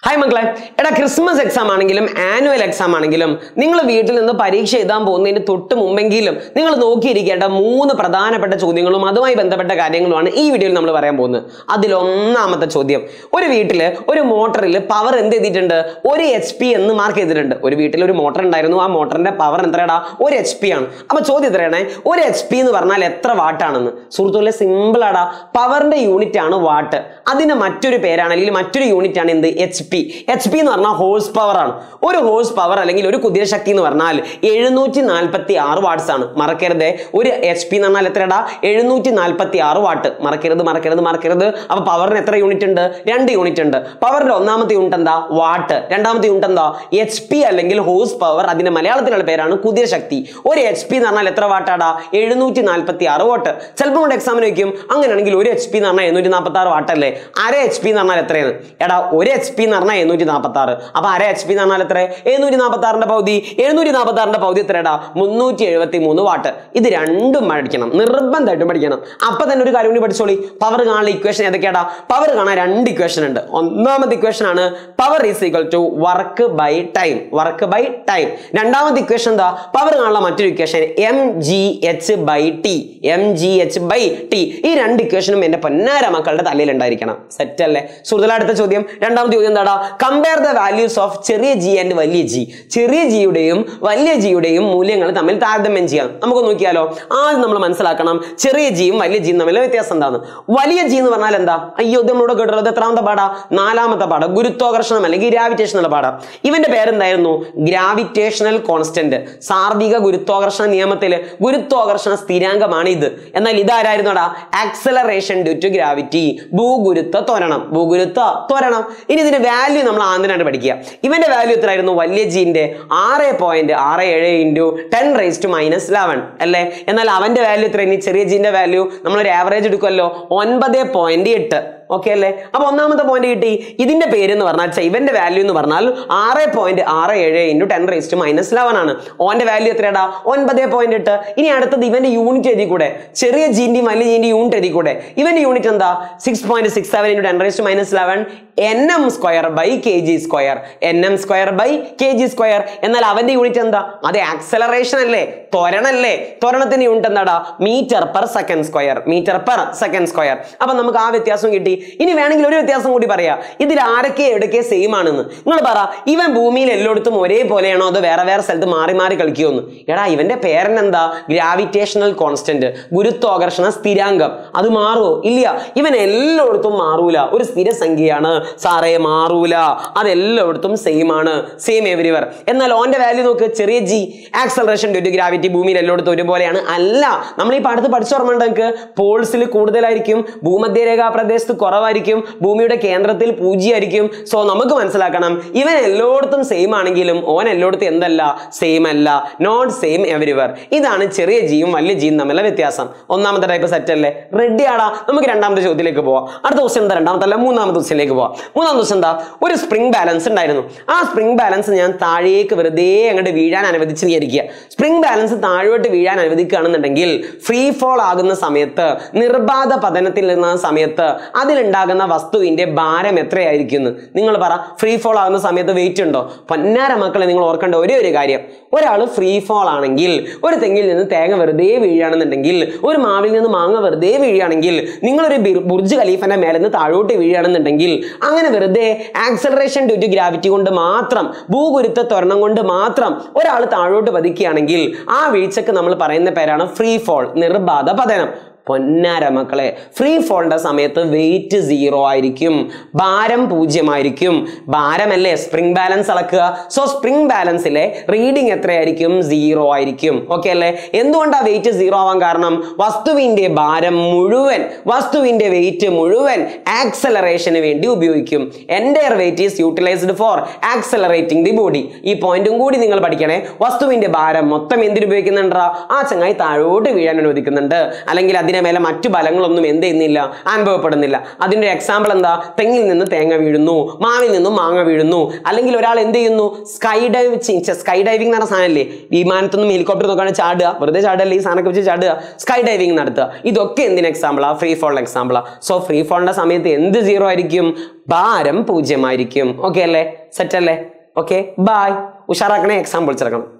hi മക്കളെ എടാ Christmas exam ആണെങ്കിലും ആനുവൽ എക്സാം ആണെങ്കിലും നിങ്ങൾ വീട്ടിൽ നിന്ന് പരീക്ഷ എഴുതാൻ പോകുന്നതിന് തൊട്ട് മുമ്പെങ്കിലും നിങ്ങൾ നോക്കിയിരിക്കേണ്ട മൂന്ന് പ്രധാനപ്പെട്ട ചോദ്യങ്ങളും അതുമായി ബന്ധപ്പെട്ട കാര്യങ്ങളുമാണ് ഈ വീഡിയോയിൽ നമ്മൾ പറയാൻ പോകുന്നത് അതിലൊന്നാമത്തെ ചോദ്യം ഒരു വീട്ടിൽ ഒരു മോട്ടറിൽ പവർ എന്ത് ചെയ്തിട്ടുണ്ട് ഒരു എച്ച് പി എന്ന് മാർക്ക് ചെയ്തിട്ടുണ്ട് ഒരു വീട്ടിൽ ഒരു മോട്ടർ ഉണ്ടായിരുന്നു ആ മോട്ടറിന്റെ പവർ എത്രയാടാ ഒരു എച്ച് പി ആണ് അപ്പൊ ചോദ്യം എത്രയാണേ ഒരു എച്ച് പി എന്ന് പറഞ്ഞാൽ എത്ര വാട്ടാണെന്ന് സുഹൃത്തുക്കളെ സിമ്പിൾ ആടാ പവറിന്റെ യൂണിറ്റ് ആണ് വാട്ട് അതിന് മറ്റൊരു പേരാണ് അല്ലെങ്കിൽ മറ്റൊരു യൂണിറ്റ് ആണ് എന്ത് എച്ച് പി എച്ച് പി എന്ന് പറഞ്ഞാൽ ഹോഴ്സ് പവർ ആണ് ഒരു ഹോഴ്സ് പവർ അല്ലെങ്കിൽ ഒരു കുതിരശക്തി എന്ന് പറഞ്ഞാൽ എഴുന്നൂറ്റി നാൽപ്പത്തി ആറ് വാട്ട്സ് ആണ് മറക്കരുത് ഒരു എച്ച് പി എന്ന് പറഞ്ഞാൽ എത്രടാ എഴുന്നൂറ്റി നാൽപ്പത്തി ആറ് വാട്ട് മറക്കരുത് മറക്കരുത് മറക്കരുത് അപ്പൊ പവറിന് എത്ര യൂണിറ്റ് ഉണ്ട് രണ്ട് യൂണിറ്റ് ഉണ്ട് പവറിന്റെ ഒന്നാമത്തെ യൂണിറ്റ് എന്താ വാട്ട് രണ്ടാമത്തെ യൂണിറ്റ് എന്താ എച്ച് പി അല്ലെങ്കിൽ ഹോഴ്സ് പവർ അതിന്റെ മലയാളത്തിലുള്ള പേരാണ് കുതിരശക്തി ഒരു എച്ച് പി എന്ന് പറഞ്ഞാൽ എത്ര വാട്ടാടാ എഴുന്നൂറ്റി നാൽപ്പത്തി ആറ് വാട്ട് ചിലപ്പോൾ കൊണ്ട് എക്സാമിന് വയ്ക്കും അങ്ങനെയാണെങ്കിൽ ഒരു എച്ച് പി എന്ന് പറഞ്ഞാൽ എഴുന്നൂറ്റി നാൽപ്പത്തി ആറ് വാട്ടല്ലേ അര എച്ച് പി എന്ന് പറഞ്ഞാൽ എത്രയാണ് എടാ ഒരു എച്ച് പി എന്ന് പറഞ്ഞാൽ എഴുന്നൂറ്റി നാൽപ്പത്തി ആറ് അപ്പൊ അര എച്ച് പി എന്ന് പറഞ്ഞാൽ എത്ര എഴുന്നൂറ്റി നാൽപ്പത്തി ആറിന്റെ പകുതി എഴുന്നൂറ്റി നാൽപ്പത്തി ആറിന്റെ പകുതി എത്രടാ മുന്നൂറ്റി എഴുപത്തി മൂന്ന് വാട്ട് ഇത് രണ്ടും പഠിക്കണം നിർബന്ധമായിട്ടും പഠിക്കണം അപ്പൊ തന്നെ ഒരു കാര്യം കൂടി പഠിച്ചോളി പവർ കാണാനുള്ള ഇക്വേഷൻ ഏതൊക്കെയാടാ പവർ കാണാൻ രണ്ട് ഇക്വേഷൻ ഉണ്ട് ഒന്നാമത്തെ ഇക്വേഷൻ ആണ് power is equal to work by time work by time രണ്ടാമത്തെ ഇക്വേഷൻ എന്താ പവർ കാണാനുള്ള മറ്റൊരു equation M G H by T M G H by T ഈ രണ്ട് ഇക്വേഷനും എന്റെ പൊന്നാര മക്കളുടെ തലയിൽ ഉണ്ടായിരിക്കണം സെറ്റ് അല്ലേ സുഹൃത്തുക്കളെ അടുത്ത ചോദ്യം രണ്ടാമത്തെ ചോദ്യം എന്താടാ കമ്പയർ ദ വാല്യൂസ് ഓഫ് ചെറിയ ജി ആൻഡ് വലിയ ജി ചെറിയ ജിയുടെയും വലിയ ജിയുടെയും മൂല്യങ്ങൾ തമ്മിൽ താരതമ്യം ചെയ്യാം നമുക്ക് നോക്കിയാലോ ആദ്യം നമ്മൾ മനസ്സിലാക്കണം ചെറിയ ജിയും വലിയ ജിയും തമ്മിലുള്ള വ്യത്യാസം എന്താണ് വലിയ ജി എന്ന് പറഞ്ഞാൽ എന്താ അയ്യോ ഇത് നമ്മളോട് കേട്ടുള്ളത് എത്രാമത്തെ പാടാ നാലാമത്തെ പാഠം ഗുരുത്വാകർഷണം അല്ലെങ്കിൽ ഗ്രാവിറ്റേഷൻ എന്നുള്ള പാഠം ഇവന്റെ പേരെന്തായിരുന്നു ഗ്രാവിറ്റേഷണൽ കോൺസ്റ്റന്റ് സാർവിക ഗുരുത്വാകർഷണ നിയമത്തിൽ ഗുരുത്വാകർഷണ സ്ഥിരാങ്കമാണ് ഇത് എന്നാൽ ഇതാരായിരുന്നടാ ആക്സലറേഷൻ ഡ്യൂ ടു ഗ്രാവിറ്റി ഭൂഗുരുത്വ ത്വരണം ഭൂഗുരുത്വ ത്വരണം ഇനി ഇതിന്റെ വാല്യൂ നമ്മൾ ആദ്യമായിട്ട് പഠിക്കുക ഇവന്റെ വാല്യൂ എത്രയായിരുന്നു വലിയ ജീന്റെ ആറ് പോയിന്റ് ആറ് ഏഴ് into ten raise to minus eleven അല്ലേ എന്നാൽ അവന്റെ വാല്യൂ എത്ര ഇനി ചെറിയ ജീന്റെ വാല്യൂ നമ്മളൊരു ആവറേജ് എടുക്കുമല്ലോ ഒൻപത് പോയിന്റ് എട്ട് ഓക്കെ അല്ലേ അപ്പൊ ഒന്നാമത്തെ പോയിന്റ് കിട്ടി ഇതിന്റെ പേര് എന്ന് പറഞ്ഞാൽ ഛെ, ഇവന്റെ വാല്യൂ എന്ന് പറഞ്ഞാൽ ആറ് പോയിന്റ് ആറ് ഏഴ് into ten raise to minus eleven ആണ് ഓന്റെ വാല്യൂ എത്രയാടാ ഒൻപത് പോയിന്റ് എട്ട് ഇനി അടുത്തത് ഇവന്റെ യൂണിറ്റ് എഴുതി കൂടെ ചെറിയ ജീന്റെയും വലിയ ജീന്റെ യൂണിറ്റ് എഴുതി കൂടെ ഇവന്റെ യൂണിറ്റ് എന്താ six point six seven into ten raise to minus eleven N M square by K G square N M square by K G square എന്നാൽ അവന്റെ യൂണിറ്റ് എന്താ അത് ആക്സലറേഷൻ അല്ലേ ത്വരണല്ലേ ത്വരണത്തിന്റെ യൂണിറ്റ് എന്താടാ metre per second square metre per second square അപ്പൊ നമുക്ക് ആ വ്യത്യാസം കിട്ടി ഇനി വേണമെങ്കിൽ ഒരു വ്യത്യാസം കൂടി പറയാം ഇതിൽ ആരൊക്കെ എവിടൊക്കെ സെയിം ആണെന്ന് നിങ്ങൾ പറ ഇവൻ ഭൂമിയിൽ എല്ലായിടത്തും ഒരേപോലെയാണോ അതോ വേറെ വേറെ സ്ഥലത്ത് മാറി മാറി കളിക്കുമെന്ന് എടാ ഇവന്റെ പേരൻ എന്താ ഗ്രാവിറ്റേഷണൽ കോൺസ്റ്റന്റ് ഗുരുത്വാകർഷണ സ്ഥിരാങ്കം അത് മാറുമോ ഇല്ല ഇവൻ എല്ലായിടത്തും മാറൂല ഒരു സ്ഥിരസംഖ്യയാണ് സാറേ മാറൂല അത് എല്ലായിടത്തും സെയിം ആണ് സെയിം എവരിവർ എന്നാൽ ഓന്റെ വാല്യൂ നോക്ക് ചെറിയ G acceleration due to gravity ഭൂമിയിൽ എല്ലായിടത്തും ഒരുപോലെയാണ് അല്ല നമ്മൾ ഈ പാഠത്ത് പഠിച്ചോർമ്മ നിങ്ങൾക്ക് പോൾസിൽ കൂടുതലായിരിക്കും ഭൂമധ്യരേഖാ പ്രദേശത്ത് കുറവായിരിക്കും ഭൂമിയുടെ കേന്ദ്രത്തിൽ പൂജ്യമായിരിക്കും സോ നമുക്ക് മനസ്സിലാക്കണം ഇവൻ എല്ലായിടത്തും സെയിം ആണെങ്കിലും ഓൻ എല്ലായിടത്തും എന്തല്ല സെയിം അല്ല നോട്ട് സെയിം എവരിവർ ഇതാണ് ചെറിയ ജിയും വലിയ ജിയും തമ്മിലുള്ള വ്യത്യാസം ഒന്നാമത്തെ ടൈപ്പ് സെറ്റ് അല്ലേ റെഡി ആടാ നമുക്ക് രണ്ടാമത്തെ ചോദ്യത്തിലേക്ക് പോവാം അടുത്ത ക്വസ്റ്റ്യൻ എന്താ രണ്ടാമത്തെ അല്ല മൂന്നാമത്തെ ക്വസ്റ്റ്യനിലേക്ക് പോവാം മൂന്നാമത്തെ ക്വസ്റ്റ്യൻ എന്താ ഒരു സ്പ്രിംഗ് ബാലൻസ് ഉണ്ടായിരുന്നു ആ സ്പ്രിംഗ് ബാലൻസ് ഞാൻ താഴേക്ക് വെറുതെ അങ്ങോട്ട് വീഴാൻ അനുവദിച്ച് വിചാരിക്കുക സ്പ്രിംഗ് ബാലൻസ് താഴോട്ട് വീഴാൻ അനുവദിക്കുകയാണെന്നുണ്ടെങ്കിൽ ഫ്രീ ഫോൾ ആകുന്ന സമയത്ത് നിർബാധ പതനത്തിൽ നിന്ന സമയത്ത് അതിലുണ്ടാകുന്ന വസ്തുവിന്റെ ഭാരം എത്രയായിരിക്കും എന്ന് നിങ്ങൾ പറ ഫ്രീ ഫോൾ ആകുന്ന സമയത്ത് വെയിറ്റ് ഉണ്ടോ പൊന്നാര മക്കളെ നിങ്ങൾ ഓർക്കേണ്ട ഒരേ ഒരു കാര്യം ഒരാൾ ഫ്രീ ഫോൾ ആണെങ്കിൽ ഒരു തെങ്ങിൽ നിന്ന് തേങ്ങ വെറുതെ വീഴുകയാണെന്നുണ്ടെങ്കിൽ ഒരു മാവിൽ നിന്ന് മാങ്ങ വെറുതെ വീഴുകയാണെങ്കിൽ നിങ്ങളൊരു ബിർ- ബുർജ് ഖലീഫന്റെ മേലെ നിന്ന് താഴോട്ട് വീഴുകയാണെന്നുണ്ടെങ്കിൽ അങ്ങനെ വെറുതെ ആക്സലറേഷൻ ഡ്യൂ ടു ഗ്രാവിറ്റി കൊണ്ട് മാത്രം ഭൂഗുരുത്വ ത്വരണം കൊണ്ട് മാത്രം ഒരാൾ താഴോട്ട് പതിക്കുകയാണെങ്കിൽ ആ വീഴ്ചക്ക് നമ്മൾ പറയുന്ന പേരാണ് ഫ്രീ ഫോൾ നിർബാധ പതനം പൊന്നാര മക്കളെ ഫ്രീ ഫോളിന്റെ സമയത്ത് വെയിറ്റ് സീറോ ആയിരിക്കും ഭാരം പൂജ്യമായിരിക്കും ഭാരമല്ലേ സ്പ്രിംഗ് ബാലൻസ് അളക്കുക സോ സ്പ്രിംഗ് ബാലൻസിലെ റീഡിംഗ് എത്രയായിരിക്കും സീറോ ആയിരിക്കും ഓക്കെ അല്ലേ എന്തുകൊണ്ടാണ് വെയിറ്റ് സീറോ ആവാൻ കാരണം വസ്തുവിന്റെ ഭാരം മുഴുവൻ വസ്തുവിന്റെ വെയിറ്റ് മുഴുവൻ ആക്സലറേഷന് വേണ്ടി ഉപയോഗിക്കും entire weight is utilised for accelerating the body ഈ പോയിന്റും കൂടി നിങ്ങൾ പഠിക്കണേ വസ്തുവിന്റെ ഭാരം മൊത്തം എന്തിനു ഉപയോഗിക്കുന്നുണ്ടാ ആ ചങ്ങായി താഴോട്ട് വീഴാൻ അനുവദിക്കുന്നുണ്ട് അല്ലെങ്കിൽ അതിന് അതിന്റെ മേലെ മറ്റു ബലങ്ങളൊന്നും എന്ത് ചെയ്യുന്നില്ല അനുഭവപ്പെടുന്നില്ല അതിന്റെ എക്സാമ്പിൾ എന്താ തെങ്ങിൽ നിന്ന് തേങ്ങ വീഴുന്നു മാവിൽ നിന്നും മാങ്ങ വീഴുന്നു അല്ലെങ്കിൽ ഒരാൾ എന്ത് ചെയ്യുന്നു സ്കൈ ഡൈവ് സ്കൈ ഡൈവിംഗ് എന്ന് പറഞ്ഞ സാധനമല്ലേ വിമാനത്തിൽ നിന്നും ഹെലികോപ്റ്റർ നോക്കാണ് ചാടുക വെറുതെ ചാടല്ലേ ഈ സാധനമൊക്കെ വെച്ച് ചാടുക സ്കൈ ഡൈവിംഗ് നടത്തുക ഇതൊക്കെ എന്തിന് എക്സാമ്പിളാ ഫ്രീ ഫോൾ എക്സാമ്പിളാ സോ ഫ്രീ ഫോളിന്റെ സമയത്ത് എന്ത് സീറോ ആയിരിക്കും ഭാരം പൂജ്യമായിരിക്കും ഓക്കെ അല്ലേ സെറ്റ് അല്ലേ ഓക്കെ ബായ് ഉഷാറാക്കണേ എക്സാം പൊളിച്ചിറക്കണം